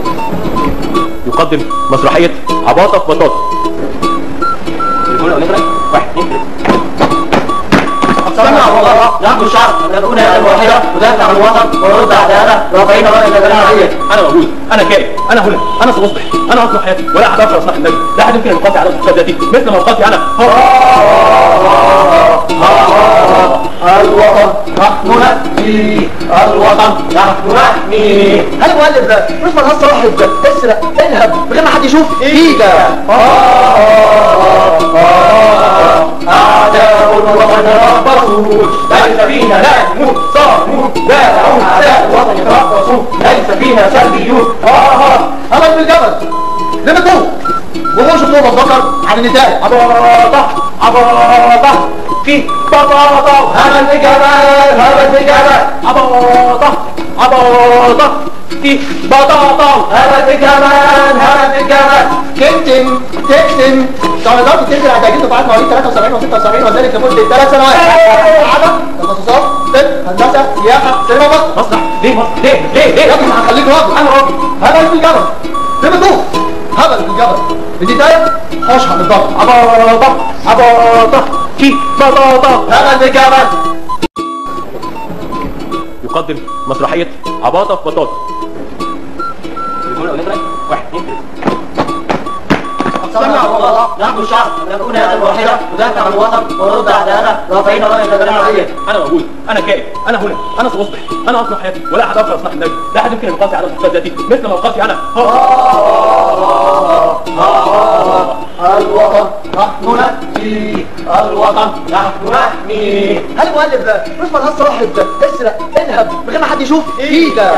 يقدم مسرحية عباطة في بطاطا يقول أو نقرأ واحد اثنين ثلاثة أقسمنا على الله نحن الشعب أن نكون يدا واحدة ودافع عن الوطن ونرد أعداءنا رافعين رأي الجبلية العالية أنا موجود أنا كائن أنا هنا أنا سأصبح أنا أصلح حياتي ولا أحد آخر يصلح النبي لا أحد يمكن أن يقاتل على صفات ذاتي مثل موقفي أنا الوطن نحن نحمي الوطن نحن نحمي هل المؤلف ده مش ملهاش صلاحية تسرق تنهب من غير ما حد يشوف ايدك أعداء الوطن ربصوا ليس فينا لا نموت صامون دافعون أعداء الوطن يتربصوا ليس فينا سلبيون أمل بالجبل لمتوا وهو شفتوا بطل عن النداء عباطة عباطة في بطاطا هذا الجبل هذا الجبل عباطة عباطة في بطاطا هذا الجبل هذا الجبل كنتم تكتم درجات التنزل على تأكيد دفعات مواليد 73 و 76 وذلك لمدة ثلاث سنوات عدم تخصصات طب هندسة سياحة سينما مصر مسرح ليه مسرح ليه ليه ليه يا ابني هخليك راجل انا راجل هبل في الجبل ليه بتقول هبل في الجبل بداية اشهر بالضبط عباطة عباطة في بطاطا هبل في الجبل يقدم مسرحية عباطة في بطاطا يقول أو نقرأ واحد اثنين أقسمنا على الله نحن الشعب أن نكون يدا واحدة ندافع عن الوطن ونرد أعداءنا رافعين رأي الجبلية العالية أنا موجود أنا كائن أنا هنا أنا سأصبح أنا أصلح حياتي ولا أحد آخر يصلح النبي لا أحد يمكن أن يقاتل على صفات ذاتي مثل موقفي أنا الوطن نحن نحمي الوطن نحن نحمي هل المؤلف ده مش ملهاش صلاحية تسرق تنهب من غير ما حد يشوف ايدك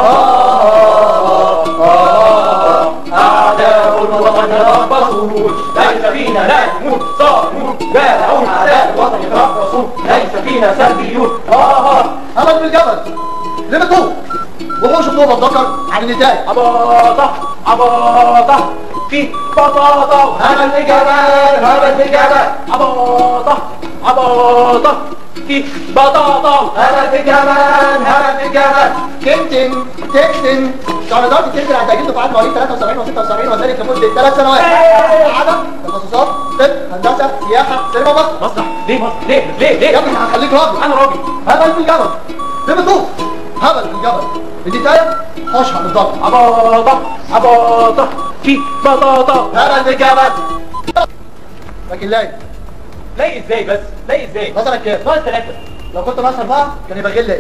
أعداء الوطن يتربصون ليس فينا لا نموت صامون دافعون أعداء الوطن يتربصون ليس فينا سلبيون أمل بالجبل ليه بتقول وهو شفتوه بتذكر عن النداء عباطة عباطة في بطاطا هذا الجبل هذا الجبل عباطة عباطة في بطاطا هذا الجبل هذا الجبل كنتم تكتم درجات التنزل على تأكيد دفعات مواليد 73 و 76 وذلك لمدة ثلاث سنوات عدم تخصصات طب هندسة سياحة سينما مصر مسرح ليه مسرح ليه ليه ليه يا ابني هخليك راجل انا راجل هبل في الجبل ليه بتقول هبل في الجبل بداية اشهر بالضبط عباطة عباطة في بطاطا هبل في الجبل لكن لاي ليه ازاي بس ليه ازاي مثلا كام ناقص ثلاثة لو كنت مثلا بقى كان يبقى غير لاي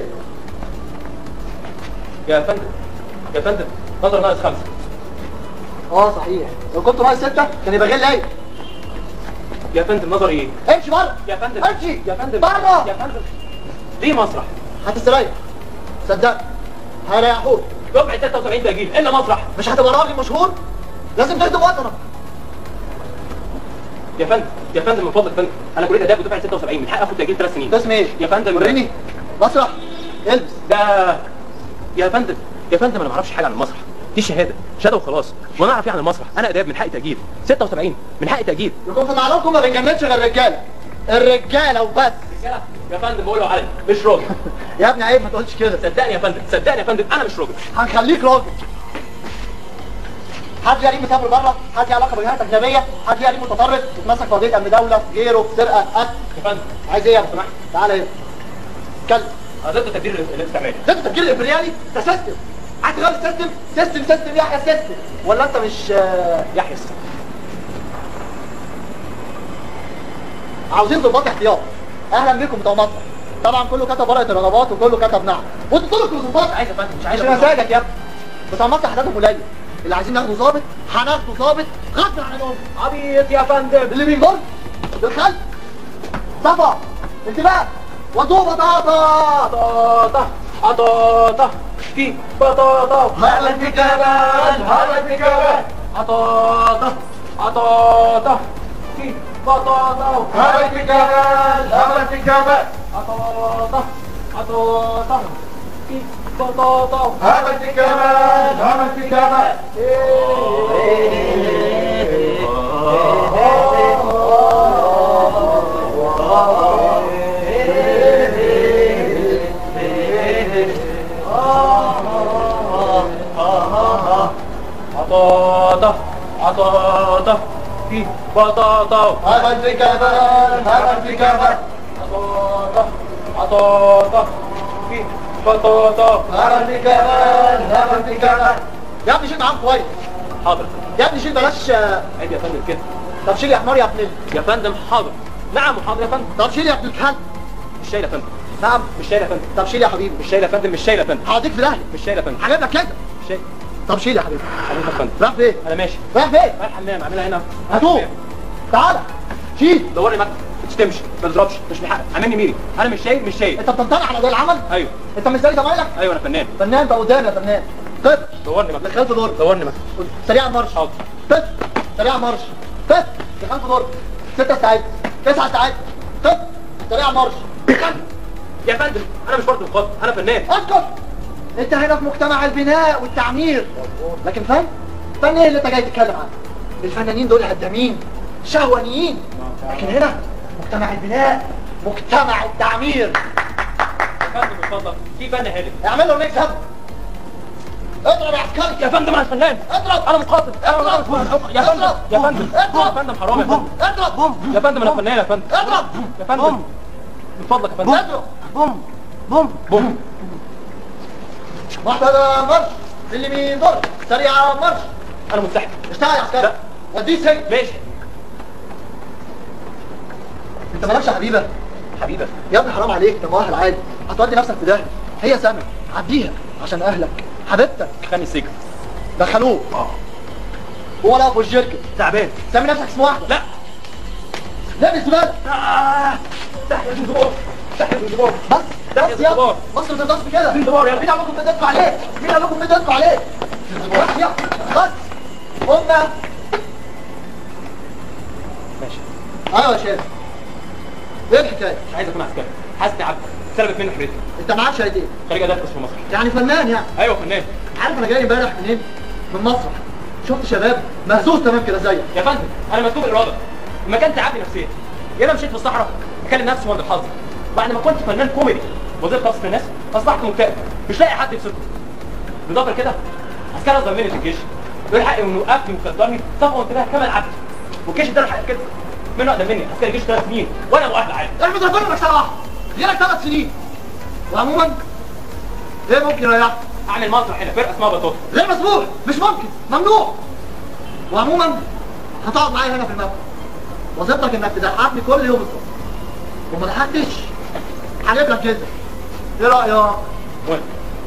يا فندم يا فندم نظر ناقص خمسة اه صحيح لو كنت ناقص ستة كان يبقى غير لاي يا فندم نظر ايه امشي بره يا فندم امشي يا فندم بره يا فندم ليه مسرح هتستريح صدقني هيريحوك دفعة 76 تأجيل إلا مسرح مش هتبقى راجل مشهور لازم تخدم وطنك يا فندم يا فندم من فضلك يا فندم أنا كلية آداب ودفعة 76 من حق آخد تأجيل ثلاث سنين ده اسم ايه يا فندم وريني مسرح البس ده يا فندم يا فندم أنا ما اعرفش حاجة عن المسرح دي شهادة شهادة وخلاص وأنا أعرف إيه عن المسرح أنا آداب من حق تأجيل 76 من حق تأجيل يكون في معلومكم ما بنجمدش غير الرجاله الرجاله وبس يا فندم بقول له علي مش راجل يا ابني عيب ما تقولش كده صدقني يا فندم صدقني يا فندم أنا مش راجل هنخليك راجل حد ليه مسافر بره حد ليه علاقه بجهات اجنبيه حد ليه متطرف اتمسك في قضيه امن دوله غيره سرقه قتل يا فندم عايز ايه يا ابو سماح تعالى هنا اتكلم أنا ضد تدبير الاستعماري ده التفكير الامبريالي ده سيستم عايز تغير السيستم سيستم سيستم يحيى سيستم ولا انت مش آه، يحيى عاوزين ضباط احتياط اهلا بكم بتوع مصر طبعا كله كتب ورقه الرغبات وكله كتب نعم وانتوا كلكم ضباط عايز يا فندم مش مش عايز مزاجك يا ابني بتوع مصر عددهم قليل اللي عايزين ياخدوا ظابط هناخده ظابط غصب عنهم عبيط يا فندم اللي بينجر بالخلف صفا انتباه وضوء بطاطا بطاطا بطاطا في بطاطا هلا في جبل هلا في جبل بطاطا بطاطا في بطاطا هلا في جبل هلا في جبل بطاطا بطاطا في بطاطا هلا في جبل هلا في جبل بطاطا عطاطا في بطاطا هبل في جبل هبل في جبل عطاطا عطاطا في بطاطا هبل في جبل هبل في جبل يا ابني شيل معاهم كويس حاضر يا ابني شيل بلاش عيب يا فندم كده طب شيل يا حمار يا ابن يا فندم حاضر نعم حاضر يا فندم طب شيل يا ابن الكلب مش شايل يا فندم نعم مش شايل يا فندم طب شيل يا حبيبي مش شايل يا فندم مش شايل يا فندم هوديك في داهيه مش شايل يا فندم هجيب لك كده مش شايل طب شيل يا حبيبي حبيبي يا فندم رايح فين انا ماشي رايح فين رايح الحمام اعملها هنا هتوه تعالى شيل دورني مكتب ما تشتمش ما تضربش مش من حقك عاملني ميري انا مش شايل مش شايل انت بتمتنع على ده العمل ايوه انت مش زي زمايلك ايوه انا فنان فنان بقى قدامي يا فنان طف دورني مكتب دخلت دور دورني مكتب سريع المارش حاضر طف سريع المارش طف دخلت دور ست ساعات تسع ساعات طف سريع المارش يا فندم انا مش برضه مخاطب انا فنان اسكت انت هنا في مجتمع البناء والتعمير لكن فن فن ايه اللي انت جاي تتكلم عنه الفنانين دول هدامين شهوانيين لكن هنا مجتمع البناء مجتمع التعمير يا فندم اتفضل في فن هادف اعمل له ميكس اب اضرب يا عسكري يا فندم انا فنان اضرب انا مخاطب اضرب يا فندم يا فندم اضرب يا فندم حرام يا فندم اضرب يا فندم انا فنان يا فندم اضرب يا فندم من فضلك يا فندم اضرب بوم بوم بوم واحدة مرش اللي بيضر سريعة مرش انا منسحب اشتغل يا عسكري لا. وديه سجن ماشي انت مالكش حبيبة حبيبه يا ابني حرام عليك ده مؤهل عادي هتودي نفسك في داهية هي سنة عديها عشان اهلك حبيبتك خلني السجن دخلوه اه هو لا ابو الشركة تعبان سمي نفسك اسم واحدة لا لا بالزبالة آه. تحت الزبور تحت الزبور بس لا بس يا يا زبار. مصر ما تقدرش بكده زبار يا مين قال لكم بتدقوا عليه مين قال لكم بتدقوا عليه بس يا بس قلنا ماشي ايوه يا شيخ ايه الحكايه مش عايز اكون عسكري حاسس عبد سلبت مني حريتي انت معاك شهادتين خارج ادرس في مصر يعني فنان يعني ايوه فنان عارف انا جاي امبارح منين من مسرح شفت شباب مهزوز تمام كده زيك يا فندم انا مسلوب الاراده المكان تعبني نفسيا يا انا مشيت في الصحراء اكلم نفسي وعند الحظ بعد ما كنت فنان كوميدي وظيفه ابسط الناس اصبحت مكتئب مش لاقي حد يبسطني بالاضافه لكده عسكري اصغر مني في الجيش له الحق انه يوقفني ويقدرني صفوه انتباه كما العبد والجيش اداله الحق كده منه اقدم مني عسكري الجيش ثلاث سنين وانا مؤهل عادي احمد ربنا انك سنه واحده غيرك ثلاث سنين وعموما ايه ممكن يريحك اعمل مسرح هنا فرقه اسمها بطاطا غير مسموح مش ممكن ممنوع وعموما هتقعد معايا هنا في المبنى وظيفتك انك تضحكني كل يوم الصبح وما ضحكتش هجيب لك جزء ايه رايك وين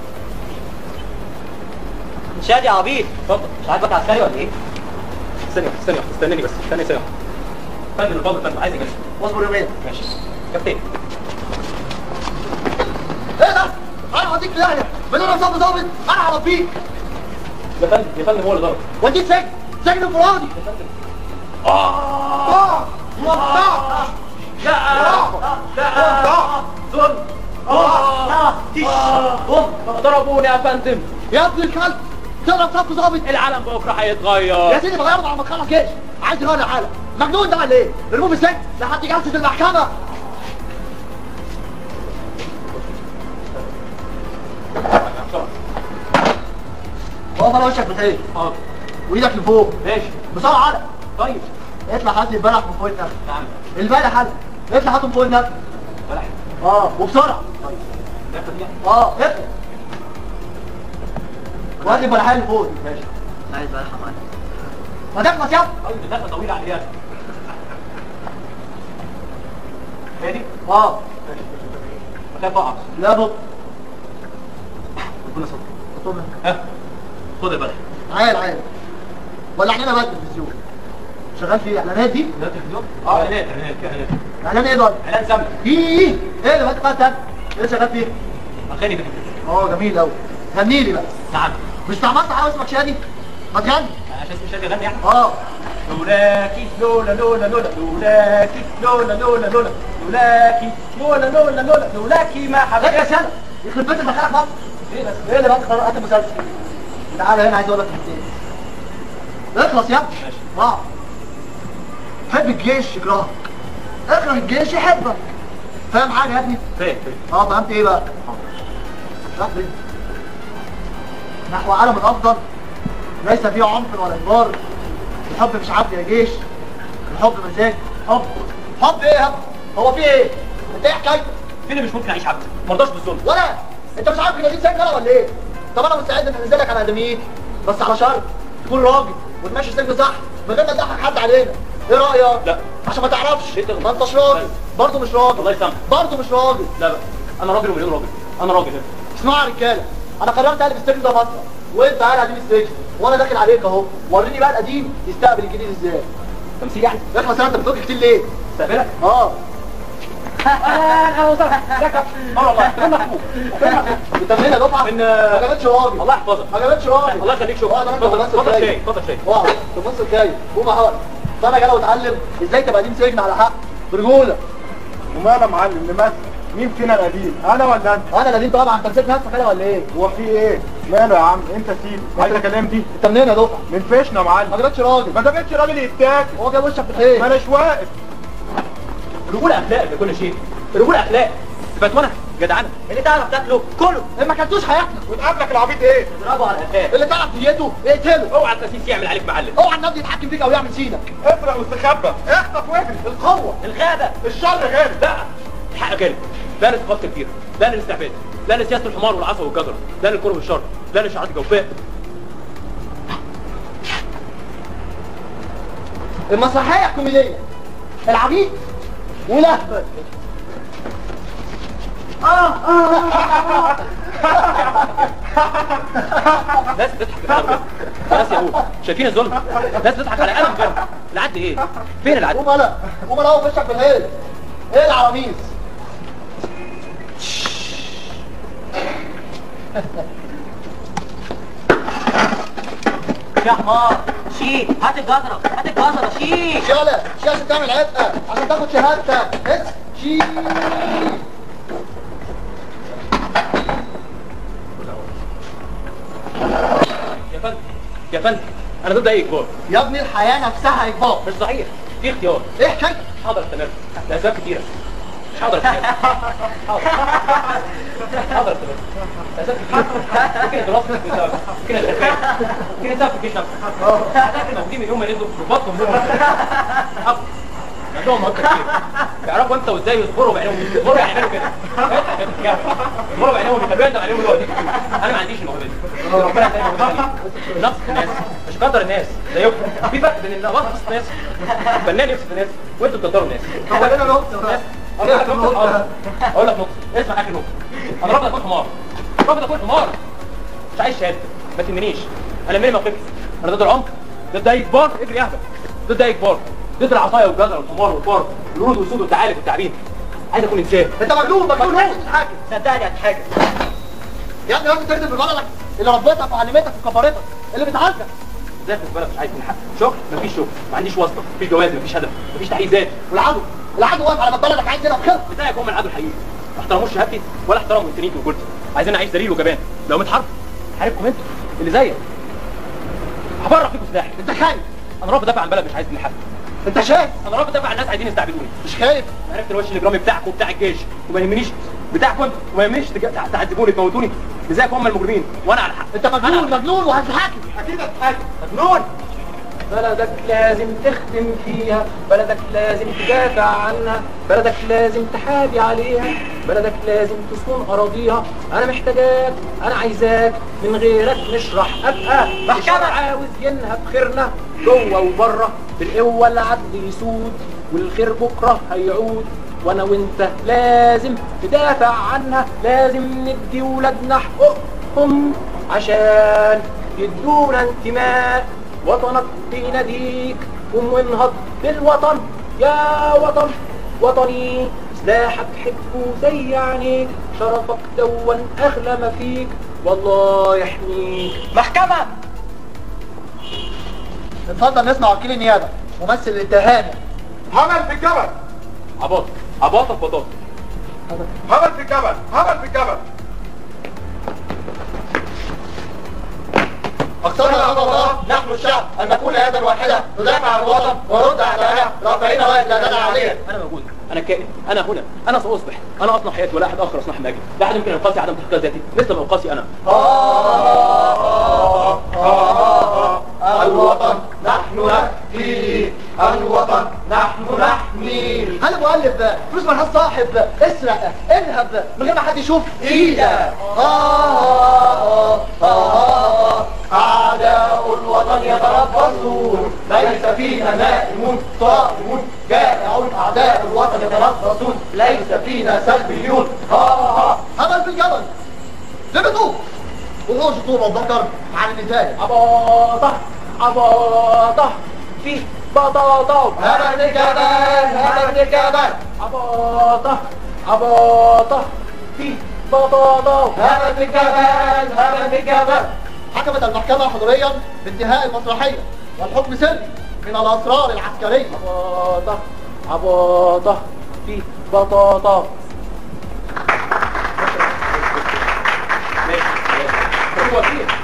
شادي يا عبيط اتفضل مش عاجبك عسكري ولا ايه؟ ثانيه واحدة، ثانيه واحدة، استناني بس استني ثانيه واحدة. فندم الفضل فندم عايز اجازه واصبر يومين ماشي كابتن ايه ده انا هوديك في داهيه بدل ما صف ضابط انا هربيك يا فندم يا فندم هو اللي ضرب وديك سجن سجن انفرادي يا فندم اه وقع لا لا ظلم آه، تيش. هم ضربوني يا فندم يا ابن الكلب تضرب صف ضابط العالم بكره يا هيتغير سيدي بغيره بعد ما تخلص جيش عايز يغير الحاله مجنون ده ولا ايه؟ ارموه في السجن لحد جلسه المحكمه اقف على وشك بالحيل حاضر وايدك لفوق ماشي بسرعه على طيب اطلع هات لي البلح من فوق النخل نعم البلح على اطلع هاته من فوق النخل بلح اه وبسرعه طيب ناخد دي اه اطلع وهات لي البلحين اللي فوق دي. ماشي عايز بلحه معايا ما تخلص يا ابني. طيب النفس طويل عليها هي دي اه ماشي بخاف اقع لا بط ربنا ستر بطمن ها خد البلح عال عال ولا احنا بقى التلفزيون شغال في اعلانات دي ده التلفزيون اه اعلانات اعلانات اعلانات اعلان ايه ده اعلان سمنه ايه ايه اللي بقى تاني ايه شغال فيه اغاني بحب اه جميل قوي غني لي بقى نعم مش تعملت حاجه اسمك شادي ما تغني عشان اسمي شادي غني يعني اه لولاكي لولا لولا لولا لولاكي لولا لولا لولا لولاكي لولا لولا لولا لولاكي ما ايه يا حبيت سنة يخرب بيت دخلك مصر ايه بس ايه اللي بقى قرارات المسلسل تعالى هنا عايز اقول لك حاجتين اخلص يا ابني ماشي. اه حب الجيش يكرهك اكره الجيش يحبك فاهم حاجه يا ابني فين فين اه فهمت ايه بقى راح فين نحو عالم الافضل ليس فيه عنف ولا اجبار الحب مش عبد يا جيش الحب مزاج حب حب ايه يا ابني؟ هو في ايه انت ايه حكايتك فين اللي مش ممكن اعيش عبد ما رضاش بالظلم ولا انت مش عارف ان دي سجن ولا ايه طب انا مستعد ان انزلك على ادميتي بس على شرط تكون راجل وتمشي سجن صح من غير ما تضحك حد علينا ايه رايك لا. عشان ما تعرفش انت- ما انتش راجل برضه مش راجل الله يسامحك. برضه مش راجل لا بقى انا راجل ومليون راجل انا راجل اسمعوا يا رجاله انا قررت اقلب السجن ده فتره وانت قاعد قديم السجن وانا داخل عليك اهو وريني بقى القديم يستقبل الجديد ازاي تمثيل يعني اخلص انت بتقول كتير ليه استقبلك اه انا وصلت لك اه والله فين محبوب فين محبوب انت منين يا دفعه من- ما جابتش راجل الله يحفظك ما جابتش راجل الله يخليك شكرا اقعد انت اتفضل بس اتفضل شاي اتفضل شاي واقعد في النص الجاي قوم اقعد فانا جاي واتعلم ازاي تبقى قديم سجن على حق برجوله وماله يا معلم نمثل مين فينا القديم انا ولا انت انا قديم طبعا انت مسكت نفسك كده ولا ايه هو في ايه ماله يا عم انت سيب عايز اكلم دي انت منين يا دفعه من فيشنا يا ما معلم جابتش راجل ما جابتش راجل يتاكل هو جاب وشك في الحيط ما اناش واقف الرجوله اخلاق بكل شيء الرجوله اخلاق تبقى وانا جدعنه اللي تعرف تاكله كله اللي ما كلتوش هياكلك وتقابلك العبيط ايه اضربه على قفاه اللي تعرف نيته اقتله اوعى التسيس يعمل عليك معلم اوعى النبي يتحكم فيك او يعمل سينك اسرق واستخبى اخطف واجري القوه الغابة الشر غير لا الحق غالب لا للثقافه كتير لا للاستعباد لا لسياسه الحمار والعصا والجزر لا للكره والشر لا للشعارات الجوفاء المسرحيه الكوميديه العبيد ولهبل ناس بتضحك على بجد ناس يا ابوه شايفين الظلم ناس بتضحك على قلم بجد العدل ايه فين العدل قوم انا قوم انا اهو في وشك في الحيط ايه العراميس يا حمار شيل هات الجزرة هات الجزرة شيل شيله شيله عشان تعمل عتقه عشان تاخد شهادتك بس شيل يا فندم يا فندم انا ضد اي اجبار يا ابني الحياه نفسها اجبار مش صحيح في اختيار ايه حكايتك مش هقدر استمر لاسباب كتيره مش هقدر استمر حاضر هقدر استمر لاسباب كتيره ممكن الدراسه تكون سبب ممكن الخلفيه ممكن السبب في الجيش نفسه احنا موجودين من يوم ما نزلوا رباطهم لهم حق. عندهم مهارات كتير بيعرفوا امتى وازاي يصبروا بعينهم يصبروا يعني يعملوا كده يصبروا بعينهم يخلوها انت عليهم الوقت انا ما عنديش الموهبه دي ربنا يديني الموهبه دي نقص الناس مش قدر الناس زيكم في فرق بين اللي نقص الناس الفنان يقصد الناس وانتوا بتقدروا الناس هو لنا نقطه بقى. اقول لك نقطه حاضر. اقول لك نقطه اسمع اخر نقطه انا رافض اكون حمار رافض اكون حمار مش عايز شهاده ما تهمنيش انا مين موقفي انا ضد العمق ضد اي كبار اجري اهبل ضد اي كبار ضد العصايه والجزر والحمار والفار والورود والسود والثعالب والتعبين عايز اكون انسان انت مجنون مجنون لازم تتحاكم صدقني هتحاجة يا ابني لازم تخدم في بلدك اللي ربيتك وعلمتك وكبرتك اللي بتعالجك ازاي في البلد مش عايز من حق شغل مفيش شغل ما عنديش واسطه مفيش جواز مفيش هدف مفيش تحقيق ذات والعدو العدو واقف على باب بلدك عايز يلعب خير ازيك هم العدو الحقيقي ما احترموش شهادتي ولا احترموا انسانيتي وجولتي عايزين اعيش ذليل وجبان لو متحرك حاربكم انتوا اللي زيك هفرغ فيكم سلاحي انت خايف انا رافض ادافع عن بلد مش عايز مني حد انت شايف انا رافض ادافع عن ناس عايزين يستعبدوني مش خايف عرفت الوش الاجرامي بتاعكم وبتاع الجيش وما يهمنيش بتاعكم انتوا وما يهمنيش تج- تع- تعذبوني تموتوني ازيك هم المجرمين وانا على حق انت مجنون مجنون وهتتحاكم اكيد هتحاكم مجنون بلدك لازم تخدم فيها بلدك لازم تدافع عنها بلدك لازم تحابي عليها بلدك لازم تصون اراضيها انا محتاجاك انا عايزاك من غيرك مش راح ابقى محكمة عاوز ينهب خيرنا جوه وبره بالقوه العدل يسود والخير بكره هيعود وانا وانت لازم تدافع عنها لازم ندي ولادنا حقوقهم عشان يدونا انتماء وطنك بيناديك قوم وانهض للوطن يا وطن وطني سلاحك حبه زي عينيك شرفك دون اغلى ما فيك والله يحميك محكمة اتفضل نسمع وكيل النيابه ممثل الاتهام هبل في الجبل عباطك عباطك بطاطك هبل في الجبل هبل في الجبل اقصانا يا الله نحن الشعب ان نكون يدا واحده ندافع عن الوطن ونرد اعدائنا رافعين رايه لا تدع عليها انا موجود انا كائن انا هنا انا ساصبح انا اصنع حياتي ولا احد اخر يصنعها ماجد لا احد يمكن انقاذي عدم تحقيق ذاتي مثل ما انقاذي انا آه آه آه انا مؤلف فلوس ملهاش صاحب اسرق انهب من غير ما حد يشوف ايدك آه آه آه أعداء الوطن يتربصون ليس فينا نائمون صائمون جائعون أعداء الوطن يتربصون ليس فينا سلبيون آه آه هبل في الجبل لبطوا وهو شطوب الذكر عن النساء عباطة عباطة في بطاطا هبل الجبل هبل الجبل عباطة عباطة في بطاطا هبل الجبل هبل الجبل حكمت المحكمة حضوريا بانتهاء المسرحية والحكم سري من الأسرار العسكرية عباطة عباطة في بطاطا ماشي ماشي هو فين